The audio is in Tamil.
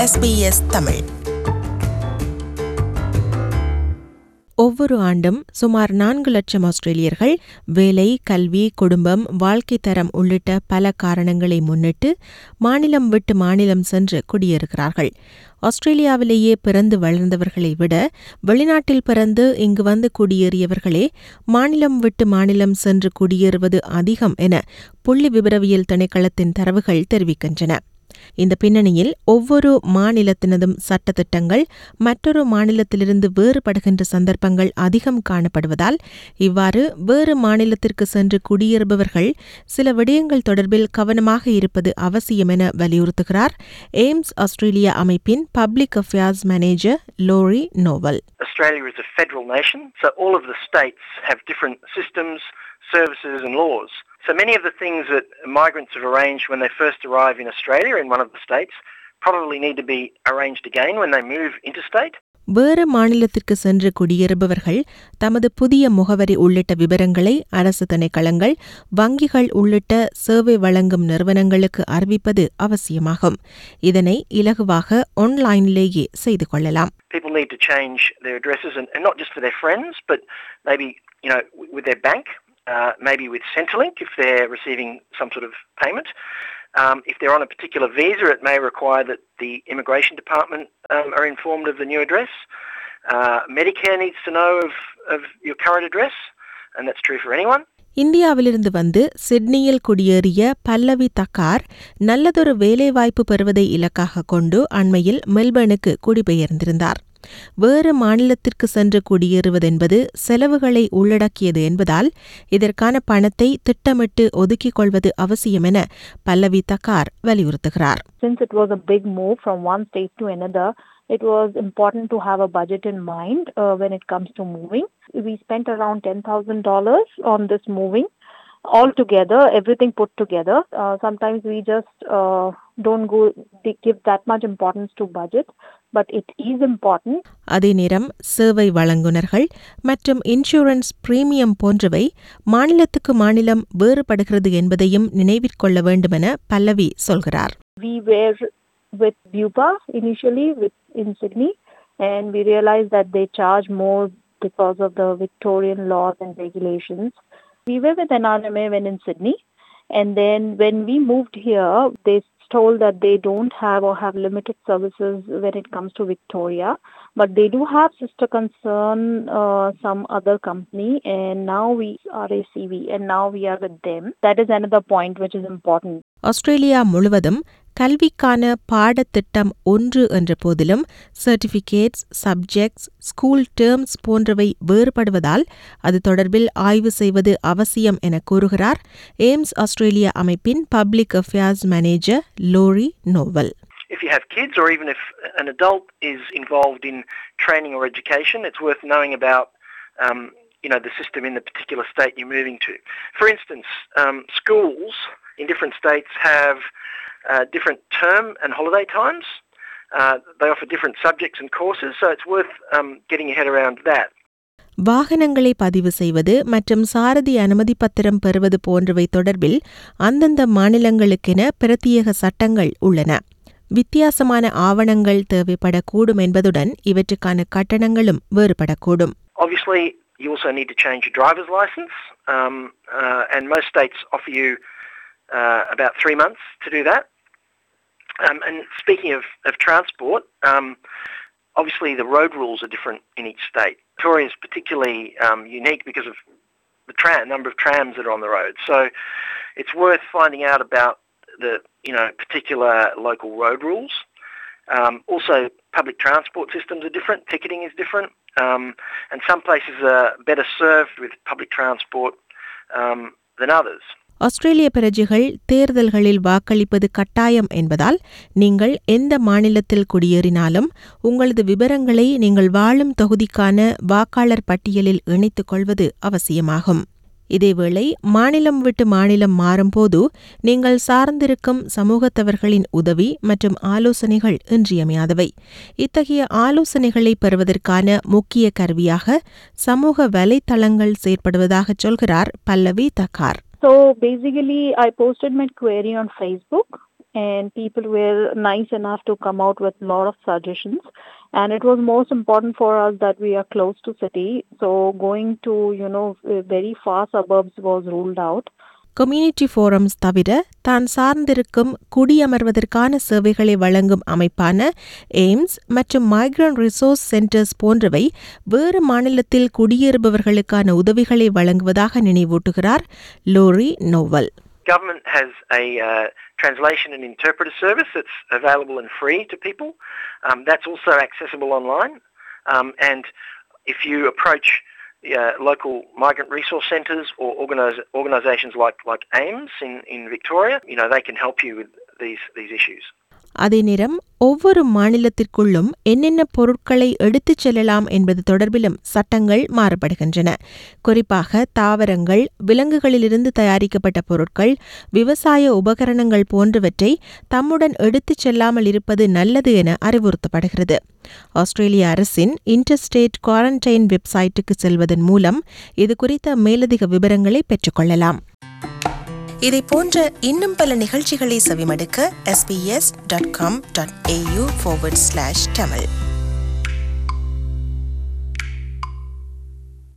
SBS தமிழ் ஒவ்வொரு ஆண்டும் சுமார் நான்கு லட்சம் ஆஸ்திரேலியர்கள் வேலை கல்வி குடும்பம் வாழ்க்கை தரம் உள்ளிட்ட பல காரணங்களை முன்னிட்டு மாநிலம் விட்டு மாநிலம் சென்று குடியேறுகிறார்கள் ஆஸ்திரேலியாவிலேயே பிறந்து வளர்ந்தவர்களை விட வெளிநாட்டில் பிறந்து இங்கு வந்து குடியேறியவர்களே மாநிலம் விட்டு மாநிலம் சென்று குடியேறுவது அதிகம் என புள்ளி விபரவியல் திணைக்களத்தின் தரவுகள் தெரிவிக்கின்றன இந்த பின்னணியில் ஒவ்வொரு மாநிலத்தினதும் சட்டத்திட்டங்கள் மற்றொரு மாநிலத்திலிருந்து வேறுபடுகின்ற சந்தர்ப்பங்கள் அதிகம் காணப்படுவதால் இவ்வாறு வேறு மாநிலத்திற்கு சென்று குடியேறுபவர்கள் சில விடயங்கள் தொடர்பில் கவனமாக இருப்பது அவசியம் என வலியுறுத்துகிறார் எய்ம்ஸ் ஆஸ்திரேலியா அமைப்பின் public affairs manager Laurie Nowell Australia is a federal nation, so all of the states have different systems, services, and laws. So many of the things that migrants have arranged when they first arrive in Australia in one of the states probably need to be arranged again when they move interstate. வேறு மாநிலத்திற்கு சென்று குடியேறுபவர்கள் தமது புதிய முகவரி உள்ளிட்ட விவரங்களை அரசு திணைக்களங்கள் வங்கிகள் உள்ளிட்ட சேவை வழங்கும் நிறுவனங்களுக்கு அறிவிப்பது அவசியமாகும் இதனை இலகுவாக ஆன்லைனிலேயே செய்து கொள்ளலாம் People need to change their addresses, and, and not just for their friends, but maybe you know w- with their bank, uh, maybe with Centrelink if they're receiving some sort of payment. Um, if they're on a particular visa, it may require that the immigration department um, are informed of the new address. Uh, Medicare needs to know of, of your current address, and that's true for anyone. இந்தியாவிலிருந்து வந்து சிட்னியில் குடியேறிய பல்லவி தக்கார் நல்லதொரு வேலைவாய்ப்பு பெறுவதை இலக்காக கொண்டு அண்மையில் மெல்பர்னுக்கு குடிபெயர்ந்திருந்தார் வேறு மாநிலத்திற்கு சென்று குடியேறுவதென்பது செலவுகளை உள்ளடக்கியது என்பதால் இதற்கான பணத்தை திட்டமிட்டு ஒதுக்கிக் கொள்வது அவசியம் என பல்லவி தக்கார் வலியுறுத்துகிறார் since it was a big move from one state to another, it was important to have a budget in mind uh, when it comes to moving. We spent around $10,000 on this moving. All together, everything put together. Uh, sometimes we just uh, don't go they give that much importance to budget, but it is important. அதே நேரம் சேவை வழங்குனர்கள் மற்றும் இன்சூரன்ஸ் பிரீமியம் போன்றவை மாநிலத்துக்கு மாநிலம் வேறுபடுகிறது என்பதையும் நினைவிற்கொள்ள வேண்டுமென பல்லவி சொல்கிறார் We were with Bupa initially with, in Sydney, and we realized that they charge more because of the Victorian laws and regulations. We were with NRMA when in Sydney, and then when we moved here, they told that they don't have or have limited services when it comes to Victoria, but they do have sister concern, uh, some other company, and now we are ACV, and now we are with them. That is another point which is important. Australia முழுவதும் கல்விக்கான பாடத்திட்டம் ஒன்று என்ற போதிலும் சர்டிபிகேட்ஸ் சப்ஜெக்ட்ஸ் ஸ்கூல் டேர்ம்ஸ் போன்றவை வேறுபடுவதால் அது தொடர்பில் ஆய்வு செய்வது அவசியம் என கூறுகிறார் எய்ம்ஸ் ஆஸ்திரேலியா அமைப்பின் public affairs manager Laurie Nowell If you have kids, or even if an adult is involved in training or education, it's worth knowing about um, you know the system in the particular state you're moving to. For instance, um, schools in different states have uh, different term and holiday times. Uh, they offer different subjects and courses, so it's worth um, getting your head around that. வாகனங்களை பதிவு செய்வது மற்றும் சாரதி அனுமதி பத்திரம் பெறுவது போன்றவை தொடர்பில் அந்தந்த மாநிலங்களுக்கென பிரத்யேக சட்டங்கள் உள்ளன வித்தியாசமான ஆவணங்கள் தேவைப்படக்கூடும் என்பதுடன் இவற்றுக்கான கட்டணங்களும் வேறுபடக்கூடும் Obviously, you also need to change your driver's license, um, uh, and most states offer you uh, about three months to do that. Um, and speaking of, of transport, um, obviously the road rules are different in each state. Victoria is particularly um, unique because of the tram, number of trams that are on the road. So it's worth finding out about the you know particular local road rules. Um, also, public transport systems are different. Ticketing is different, um, and some places are better served with public transport um, than others. ஆஸ்திரேலிய பிரஜைகள் தேர்தல்களில் வாக்களிப்பது கட்டாயம் என்பதால் நீங்கள் எந்த மாநிலத்தில் குடியேறினாலும் உங்களது விவரங்களை நீங்கள் வாழும் தொகுதிக்கான வாக்காளர் பட்டியலில் இணைத்துக் கொள்வது அவசியமாகும் இதேவேளை மாநிலம் விட்டு மாநிலம் மாறும்போது நீங்கள் சார்ந்திருக்கும் சமூகத்தவர்களின் உதவி மற்றும் ஆலோசனைகள் இன்றியமையாதவை இத்தகைய ஆலோசனைகளை பெறுவதற்கான முக்கிய கருவியாக சமூக வலைத்தளங்கள் செயற்படுவதாக சொல்கிறார் Pallavi Thakkar So basically, I posted my query on Facebook and people were nice enough to come out with a lot of suggestions. And it was most important for us that we are close to city. So going to, you know, very far suburbs was ruled out. Community forums தவிர தான் சார்ந்திருக்கும் குடியமர்வதற்கான சேவைகளை வழங்கும் அமைப்பான எய்ம்ஸ் மற்றும் மைக்ரண்ட் ரிசோர்ஸ் சென்டர்ஸ் போன்றவை வேறு மாநிலத்தில் குடியேறுபவர்களுக்கான உதவிகளை வழங்குவதாக நினைவூட்டுகிறார் Laurie Nowell Government has a uh, translation and interpreter service that's available and free to people. Um, that's also accessible online. Um, and if you approach uh, local migrant resource centres or organise, organisations like, like AIMS in, in Victoria, you know, they can help you with these, these issues. அதே நேரம் ஒவ்வொரு மாநிலத்திற்குள்ளும் என்னென்ன பொருட்களை எடுத்துச் செல்லலாம் என்பது தொடர்பிலும் சட்டங்கள் மாறுபடுகின்றன குறிப்பாக தாவரங்கள் விலங்குகளிலிருந்து தயாரிக்கப்பட்ட பொருட்கள் விவசாய உபகரணங்கள் போன்றவற்றை தம்முடன் எடுத்துச் செல்லாமல் இருப்பது நல்லது என அறிவுறுத்தப்படுகிறது ஆஸ்திரேலிய அரசின் இன்டர்ஸ்டேட் குவாரண்டைன் வெப்சைட்டுக்கு செல்வதன் மூலம் இது குறித்த மேலதிக விவரங்களை பெற்றுக்கொள்ளலாம் இதை போன்ற இன்னும் பல நிகழ்ச்சிகளை செவிமடுக்க sbs.com.au forward slash tamil